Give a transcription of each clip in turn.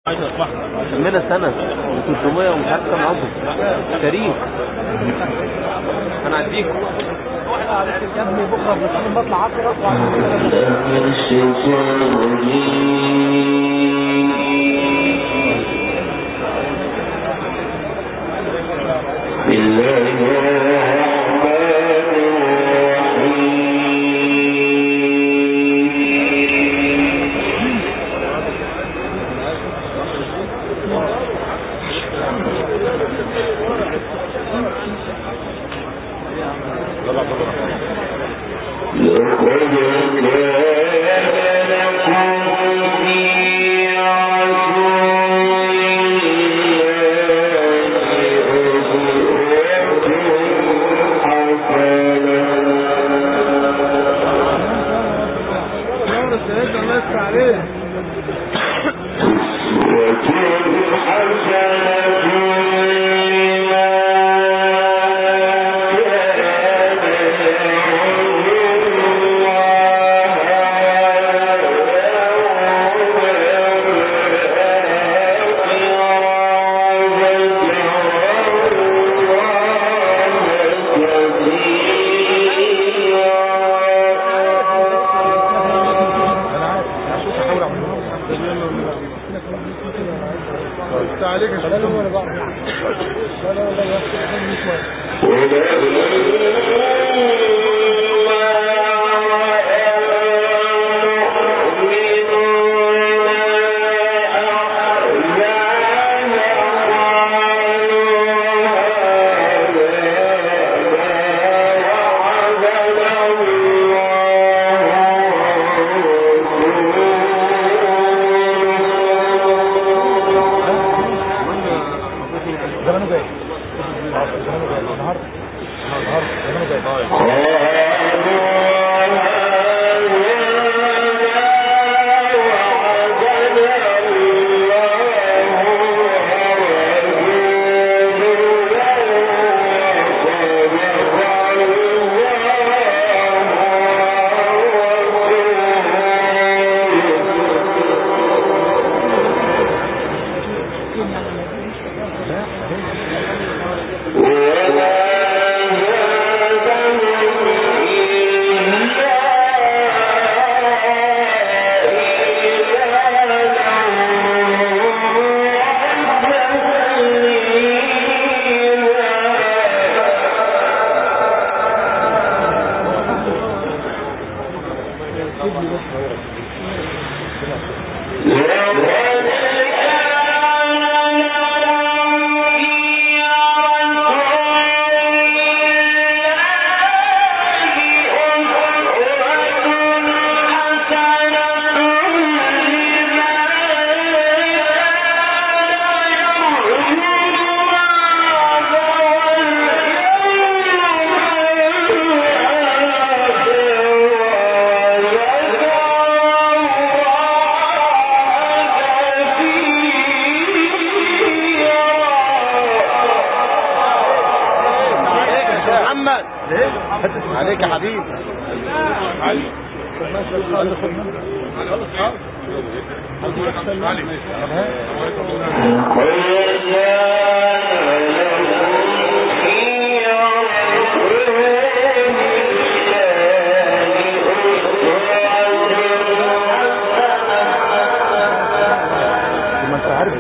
كملنا سنة و300 ومش عارف كام عضو تاريخ انا عديكم يا ابني بكره بنتكلم بطلع عصر من الشيطان الرجيم بسم الله الرحمن الرحيم لقد كان لكم في عليك لا لا انا بعرف لا لا لا يا شويه زمانه جاي زمانه جاي النهارده النهارده زمانه جاي محمد عليك يا حبيبي ما انت عارف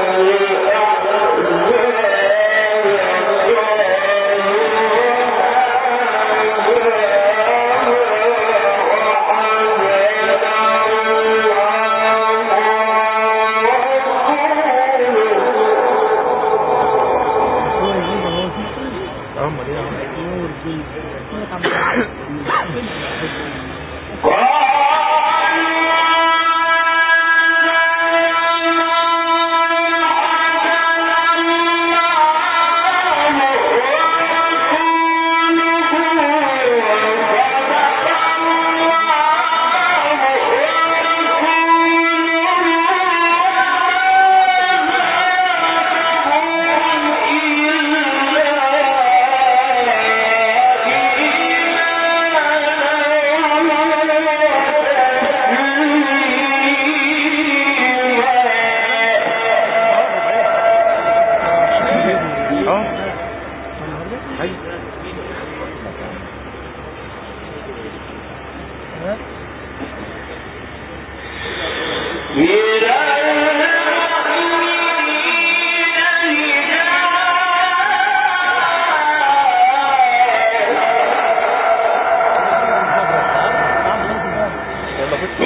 Yeah. اه ايوه لما كنت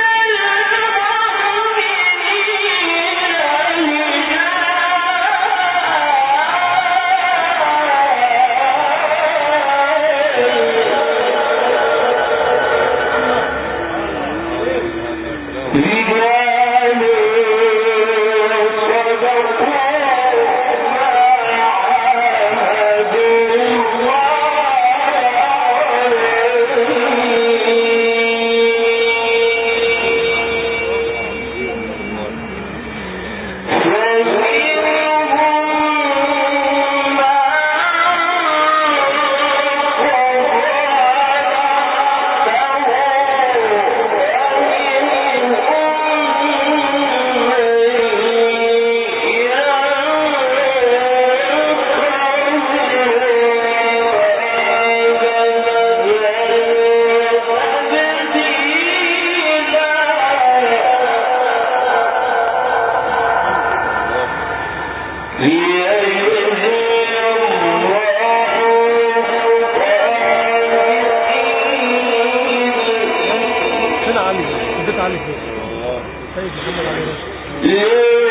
فين علي اديت علي فين سيد محمد علي رشد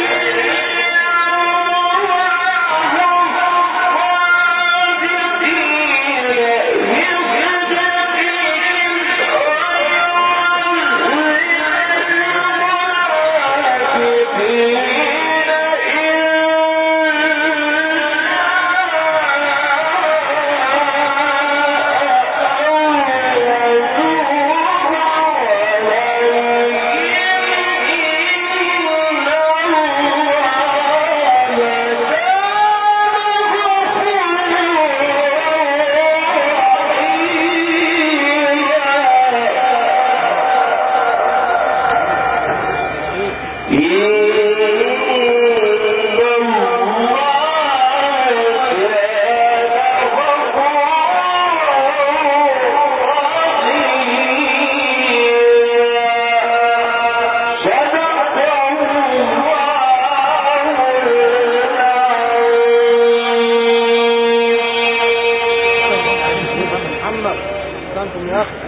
محمد كنتم يا اخي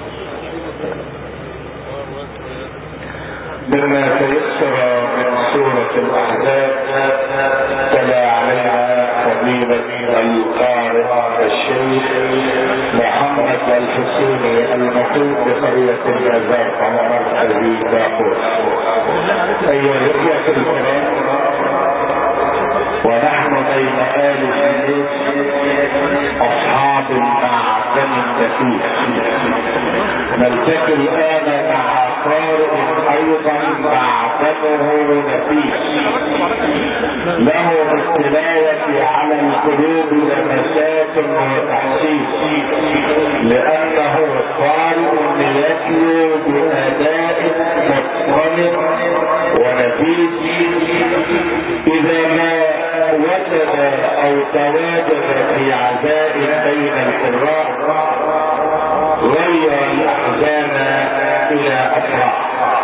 مما تيسر من سورة الأحزاب تلا عليها فضيلة القارئ الشيخ محمد الحسيني المقيم بقرية الجزائر ومركز باقوس أيها الإخوة الكرام ونحن بين آل سنين أصحاب المعدن النفيس نلتقي الآن مع قارئ أيضا معدنه نفيس له بالتلاوة على القلوب لمسات وتحسيس لأنه قارئ يتلو بأداء متقن ونفيس إذا ما وجد أو تواجد في عزاء بين القراء غير الأحزان إلى أفراح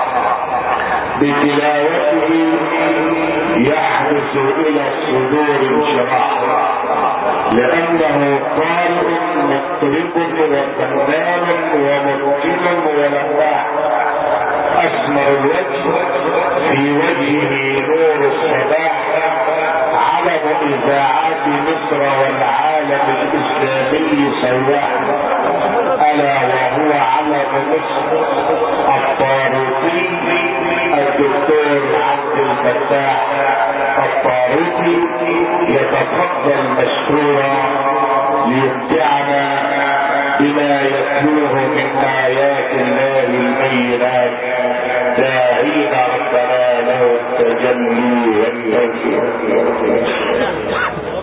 بتلاوته يحدث إلى الصدور انشراح لأنه قارئ مطرب وفنان ومتقن ولماح أسمر الوجه في وجهه نور الصباح علم إذاعات مصر والعالم العالم الاسلامي سواح الا وهو علم مصر الطاروسي الدكتور عبد الفتاح الطاروسي يتفضل مشكورا ليمتعنا بما يتلوه من ايات الله البينات داعين ربنا له التجلي والتوفيق